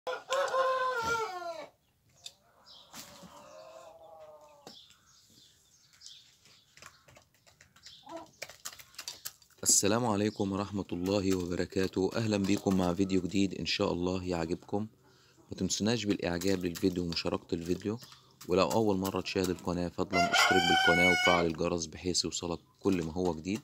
السلام عليكم ورحمة الله وبركاته أهلا بكم مع فيديو جديد إن شاء الله يعجبكم ما تنسوناش بالإعجاب للفيديو ومشاركة الفيديو ولو أول مرة تشاهد القناة فضلا اشترك بالقناة وفعل الجرس بحيث يوصلك كل ما هو جديد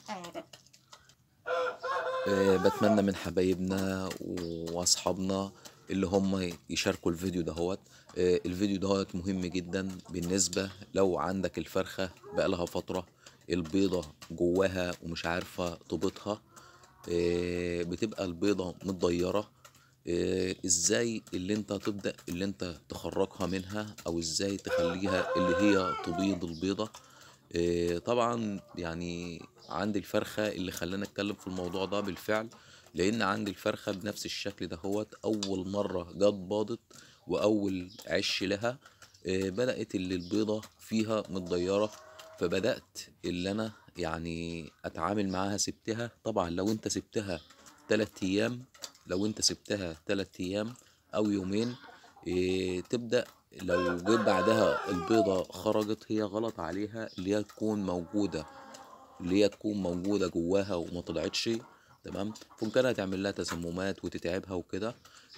أه بتمنى من حبايبنا وأصحابنا اللي هم يشاركوا الفيديو دهوت أه الفيديو دهوت مهم جدا بالنسبة لو عندك الفرخة بقالها فترة البيضة جواها ومش عارفة تبيضها آه، بتبقى البيضة متضيرة آه، ازاي اللي انت تبدأ اللي انت تخرجها منها او ازاي تخليها اللي هي تبيض البيضة آه، طبعا يعني عندي الفرخة اللي خلاني اتكلم في الموضوع ده بالفعل لان عندي الفرخة بنفس الشكل دهوت اول مرة جت باضت واول عش لها آه، بدأت اللي البيضة فيها متضيرة فبدأت اللي أنا يعني أتعامل معاها سبتها طبعا لو أنت سبتها تلات أيام لو أنت سبتها تلات أيام أو يومين إيه تبدأ لو جيت بعدها البيضة خرجت هي غلط عليها اللي هي تكون موجودة اللي هي تكون موجودة جواها وما طلعتش تمام ممكن هتعمل لها تسممات وتتعبها وكده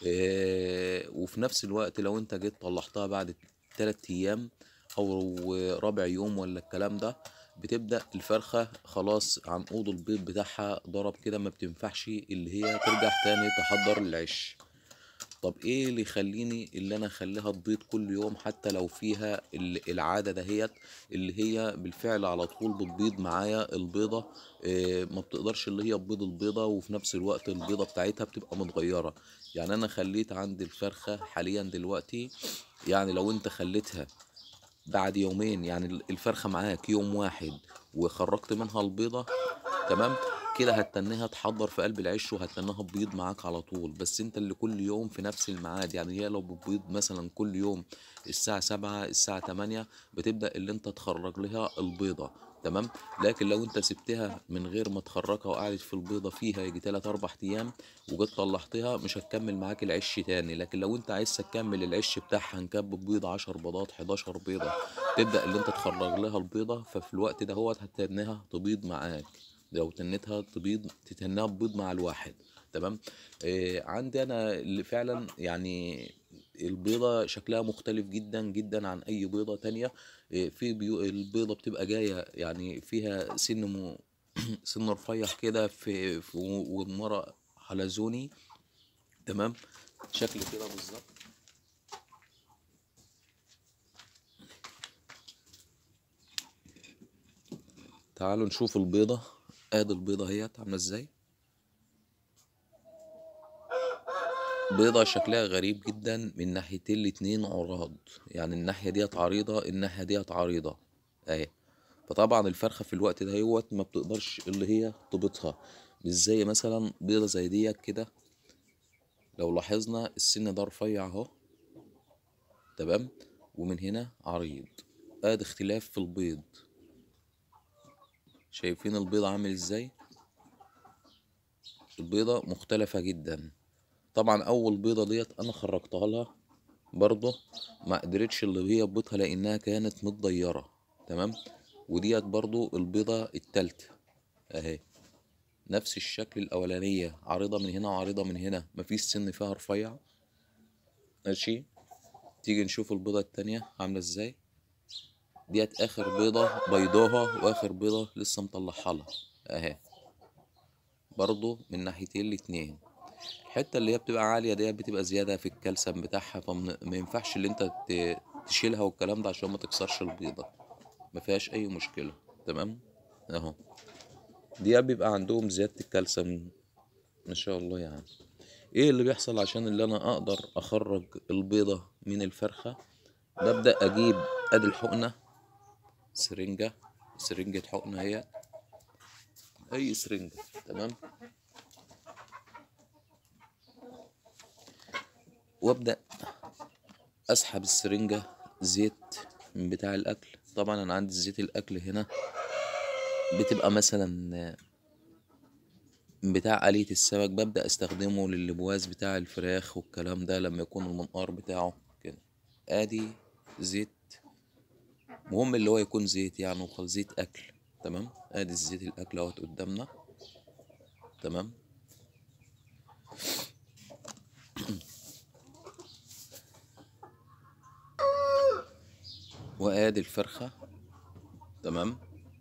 إيه وفي نفس الوقت لو انت جيت طلعتها بعد تلات ايام او رابع يوم ولا الكلام ده بتبدأ الفرخة خلاص عنقود البيض بتاعها ضرب كده ما بتنفعش اللي هي ترجع تاني تحضر العش طب ايه اللي يخليني اللي انا اخليها تبيض كل يوم حتى لو فيها ال- العادة دهيت اللي هي بالفعل على طول بتبيض معايا البيضة إيه ما بتقدرش اللي هي تبيض البيضة وفي نفس الوقت البيضة بتاعتها بتبقى متغيرة يعني انا خليت عندي الفرخة حاليا دلوقتي يعني لو انت خليتها بعد يومين يعني الفرخة معاك يوم واحد وخرجت منها البيضة تمام كده هتتنيها تحضر في قلب العش وهتتنيها تبيض معاك على طول بس انت اللي كل يوم في نفس الميعاد يعني هي لو بتبيض مثلا كل يوم الساعة سبعة الساعة تمانية بتبدأ اللي انت تخرج لها البيضة تمام لكن لو انت سبتها من غير ما تخرجها وقعدت في البيضة فيها يجي تلات اربع ايام وجيت طلعتها مش هتكمل معاك العش تاني لكن لو انت عايز تكمل العش بتاعها نكب بيض عشر بيضات حداشر بيضة تبدأ اللي انت تخرج لها البيضة ففي الوقت ده هو هتتنها تبيض معاك لو تنتها تبيض تتنها تبيض مع الواحد تمام آه عندي انا اللي فعلا يعني البيضة شكلها مختلف جدا جدا عن اي بيضة تانية آه في بيو البيضة بتبقى جاية يعني فيها سن م... سن رفيع كده في, في والمرة حلزوني تمام شكل كده بالظبط تعالوا نشوف البيضة ادي البيضة اهيت عاملة ازاي بيضة شكلها غريب جدا من ناحيتين الاتنين عراض يعني الناحية ديت عريضة الناحية ديت عريضة اهي فطبعا الفرخة في الوقت ده هيوت ما بتقدرش اللي هي تبيضها مش زي مثلا بيضة زي ديت كده لو لاحظنا السن ده رفيع اهو تمام ومن هنا عريض ادي اختلاف في البيض شايفين البيضة عامل ازاي البيضة مختلفة جدا طبعا اول بيضة ديت انا خرجتها لها برضه ما قدرتش اللي هي تبيضها لانها كانت متضيرة تمام وديت برضه البيضة التالتة اهي نفس الشكل الاولانية عريضة من هنا وعريضة من هنا مفيش سن فيها رفيع ماشي تيجي نشوف البيضة التانية عاملة ازاي ديت اخر بيضة بيضاها واخر بيضة لسه مطلعها لها اهي برضو من ناحيتين الاتنين الحتة اللي هي بتبقى عالية ديت بتبقى زيادة في الكالسيوم بتاعها فما ينفعش اللي انت ت- تشيلها والكلام ده عشان ما تكسرش البيضة ما فيهاش اي مشكلة تمام اهو دي بيبقى عندهم زيادة الكالسيوم ما شاء الله يعني ايه اللي بيحصل عشان اللي انا اقدر اخرج البيضة من الفرخة ببدأ اجيب ادي الحقنة سرنجة سرنجة حقنة هي اي سرنجة تمام وابدأ اسحب السرنجة زيت من بتاع الاكل طبعا انا عندي زيت الاكل هنا بتبقى مثلا بتاع آلية السمك ببدأ استخدمه للبواز بتاع الفراخ والكلام ده لما يكون المنقار بتاعه كده ادي زيت مهم اللي هو يكون زيت يعني وخل زيت اكل تمام ادي الزيت الاكل اهوت قدامنا تمام وادي الفرخة تمام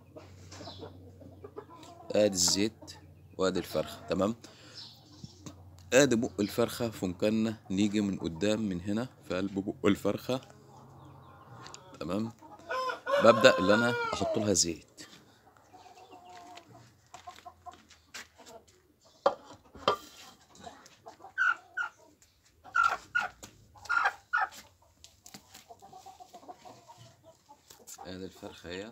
ادي الزيت وادي الفرخة تمام ادي بق الفرخة في مكاننا نيجي من قدام من هنا في قلب بق الفرخة تمام ببدأ اللي انا احط لها زيت ادي الفرخة اهي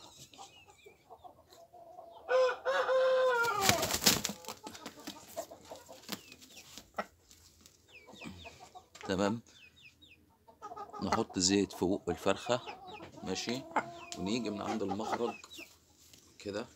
تمام نحط زيت في بق الفرخة ماشي ونيجي من عند المخرج كده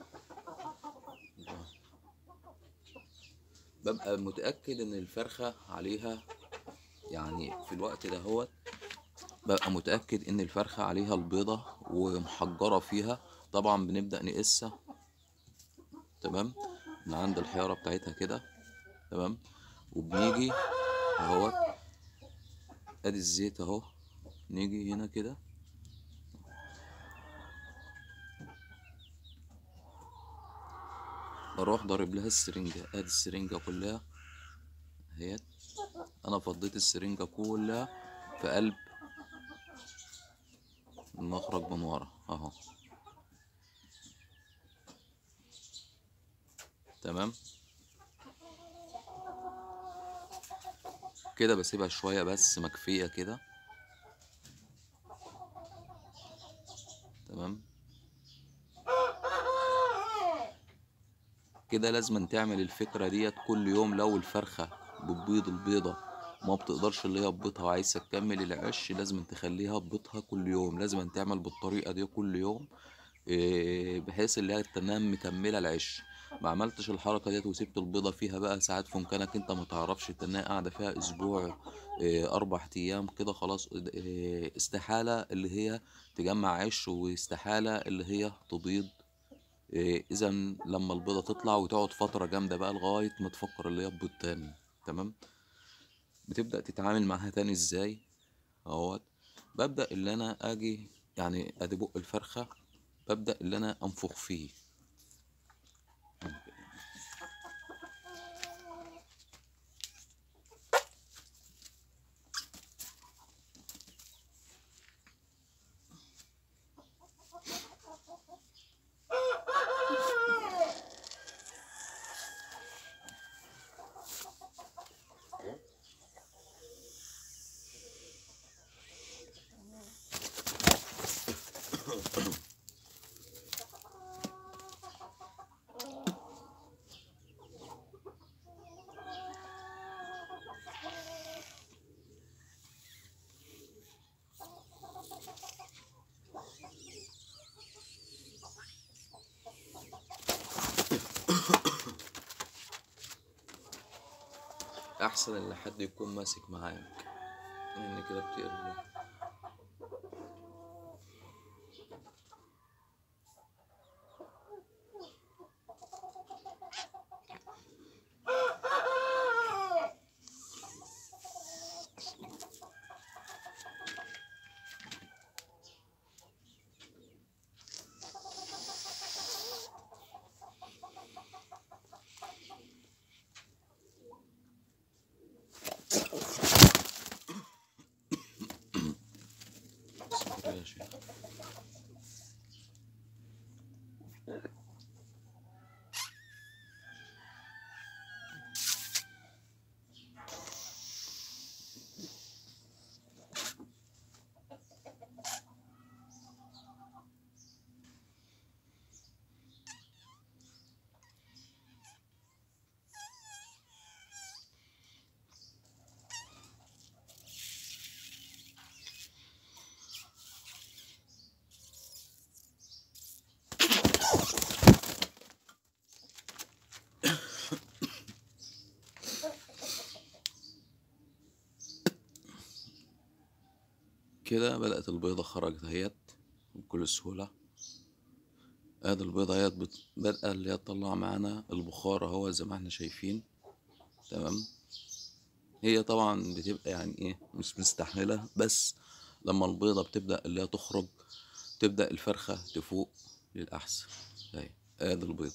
ببقى متأكد ان الفرخة عليها يعني في الوقت ده هو ببقى متأكد ان الفرخة عليها البيضة ومحجرة فيها طبعا بنبدأ نقيسها تمام من عند الحيارة بتاعتها كده تمام وبنيجي اهوت ادي الزيت اهو نيجي هنا كده بروح ضارب لها السرنجة ادي السرنجة كلها اهيت انا فضيت السرنجة كلها في قلب المخرج من ورا اهو تمام كده بسيبها شوية بس مكفية كده تمام كده لازم تعمل الفكرة ديت كل يوم لو الفرخة بتبيض البيضة ما بتقدرش اللي هي تبيضها وعايزة تكمل العش لازم تخليها تبيضها كل يوم لازم تعمل بالطريقة دي كل يوم إيه، بحيث اللي هي تنام مكملة العش ما عملتش الحركة ديت وسبت البيضة فيها بقى ساعات في مكانك انت ما تعرفش تنها قاعدة فيها اسبوع إيه، اربع ايام كده خلاص إيه، استحالة اللي هي تجمع عش واستحالة اللي هي تبيض إيه، اذا لما البيضة تطلع وتقعد فترة جامدة بقى لغاية ما تفكر اللي هي تبيض تاني تمام بتبدأ تتعامل معاها تاني ازاي اهوت ببدأ اللي انا اجي يعني ادي بق الفرخة ببدأ اللي انا انفخ فيه احسن ان حد يكون ماسك معاك لان كده بتقل صبر يا شيخ كده بدأت البيضة خرجت اهيت بكل سهولة ادي البيضة اهيت بت- بدأ اللي هي تطلع معانا البخار اهو زي ما احنا شايفين تمام هي طبعا بتبقى يعني ايه مش مستحملة بس لما البيضة بتبدأ اللي هي تخرج تبدأ الفرخة تفوق للأحسن اهي ادي البيضة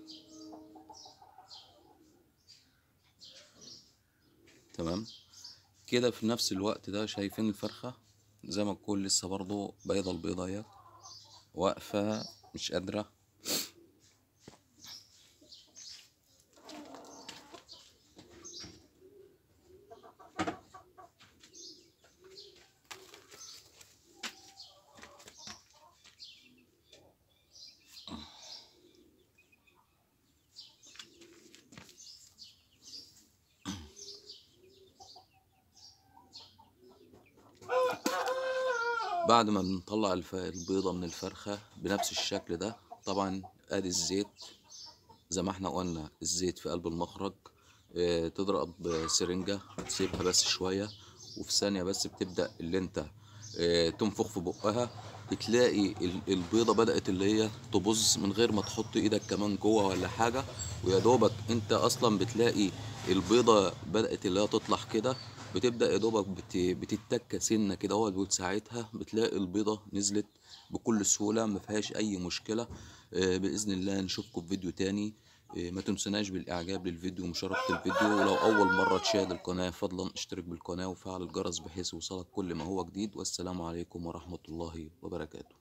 تمام كده في نفس الوقت ده شايفين الفرخة زي ما تكون لسه برضو بيضة البيضة اهي واقفة مش قادرة بعد ما بنطلع الف- البيضة من الفرخة بنفس الشكل ده طبعا ادي الزيت زي ما احنا قلنا الزيت في قلب المخرج اه تضرب سرنجة تسيبها بس شوية وفي ثانية بس بتبدأ اللي انت اه تنفخ في بقها بتلاقي ال- البيضة بدأت اللي هي تبظ من غير ما تحط ايدك كمان جوه ولا حاجة ويا دوبك انت اصلا بتلاقي البيضة بدأت اللي هي تطلع كده بتبدأ يا دوبك بت- بتتك سنة كده اهوت وساعتها بتلاقي البيضة نزلت بكل سهولة ما فيهاش أي مشكلة آه، بإذن الله نشوفكم في فيديو تاني آه، ما تنسوناش بالإعجاب للفيديو ومشاركة الفيديو ولو أول مرة تشاهد القناة فضلا اشترك بالقناة وفعل الجرس بحيث يوصلك كل ما هو جديد والسلام عليكم ورحمة الله وبركاته